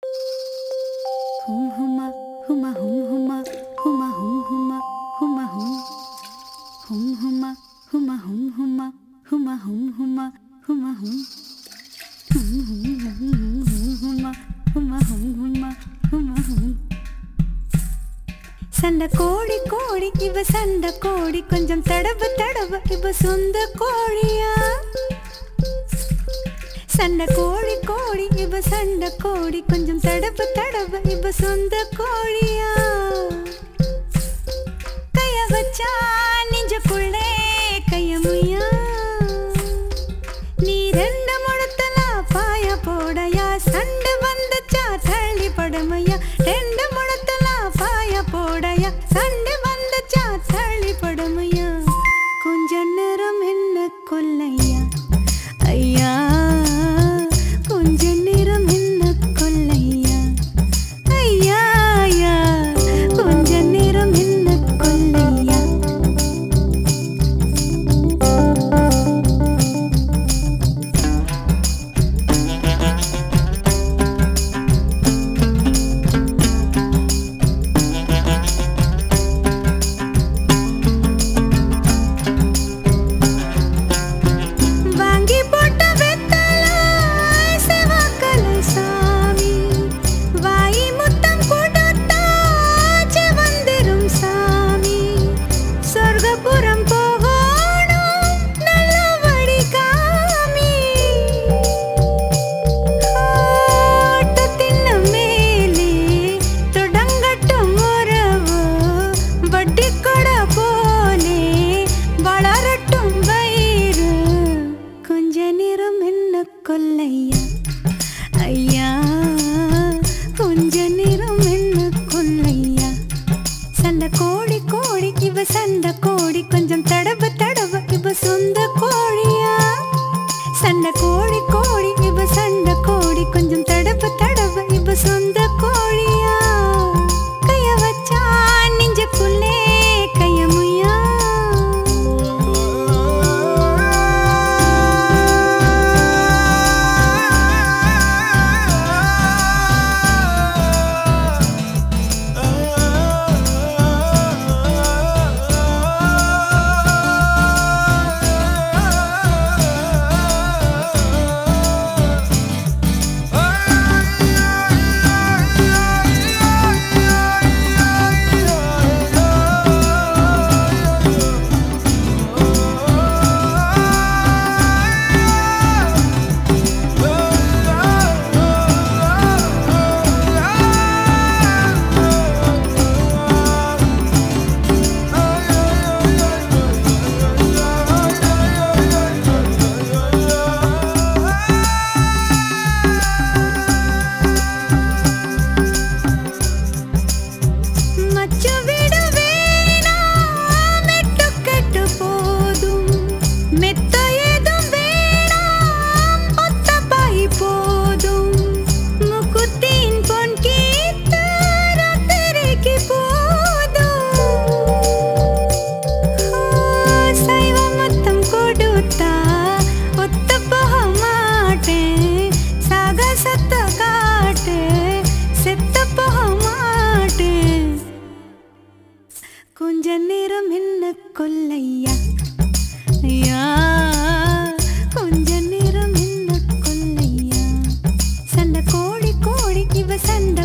ஹும் ஹுமா ஹுமா ஹும் ஹுமா ஹுமா ஹும் ஹுமா ஹுமா ஹும் ஹும் ஹுமா ஹுமா ஹும் ஹுமா ஹுமா ஹும் ஹுமா ஹுமா ஹும் ஹும் ஹும் ஹும் ஹும் ஹும் ஹுமா ஹுமா ஹும் ஹுமா ஹுமா ஹும் சண்டை கோடி கோடி இவ சண்டை கோடி கொஞ்சம் தடவு தடவு இவ சொந்த கோழியா சண்டை கோழி கோழி இவ சண்டை கோடி கொஞ்சம் தடவு தடவு இவ சொந்த கோழியா கைய வச்சா நெஞ்சுக்குள்ளே கையமுயா நீ ரெண்டு முழத்துல பாய போடையா சண்டை வந்துச்சா தள்ளி படுமையா ரெண்டு முழத்துல பாய போடையா சண்டை வந்துச்சா தள்ளி படுமையா கொஞ்ச நேரம் என்ன கொல்லையா ஐயா கொஞ்ச நேரம் என்ன கொல்லையா ஐயா ஐயா கொஞ்ச நேரம் என்ன கொல்லையா வாங்கி போட்ட வெத்தல செவக்கலை சாமி வாய் முத்தம் கொடுத்தா செவந்திரும் சாமி சொர்க்கபுரம் போகணும் நல்லபடி காமி ஆட்டத்தின் மேலே தொடங்கட்டும் உறவு வட்டி கொட போலே வளரட்டும் வயிறு கொஞ்ச நேரம் என்ன கொல்லையா ஐயா கொஞ்ச நேரம் என்ன கொல்லையா சண்டை கோடி கோடி இவ சண்டை கோடி கொஞ்சம் தடவு தடவு இவ சொந்த கோழியா சண்டை கோடி கோடி இவ சண்டை கோடி கொஞ்சம் தடவு தடவு இவ சொந்த கோழியா கைய வச்சா நெஞ்சுக்குள்ளே கையமுயா மச்சு விட வேணாம் மெட்டு கெட்டு போதும் மெத்த ஏதும் வேணாம் ஒத்த பாய் போதும் முக்குத்தின் பொன் கீத்த ராத்திரிக்கு போதும் சைவ மொத்தம் கொடுத்தா ஒத்த போக மாட்டேன் சாகசத்த காட்டு செத்த போக மாட்டேன் கொஞ்ச நேரம் என்ன கொல்லையா ஐயா கொஞ்ச நேரம் என்ன கொல்லையா சண்டை கோடி கோடி இவ சண்டை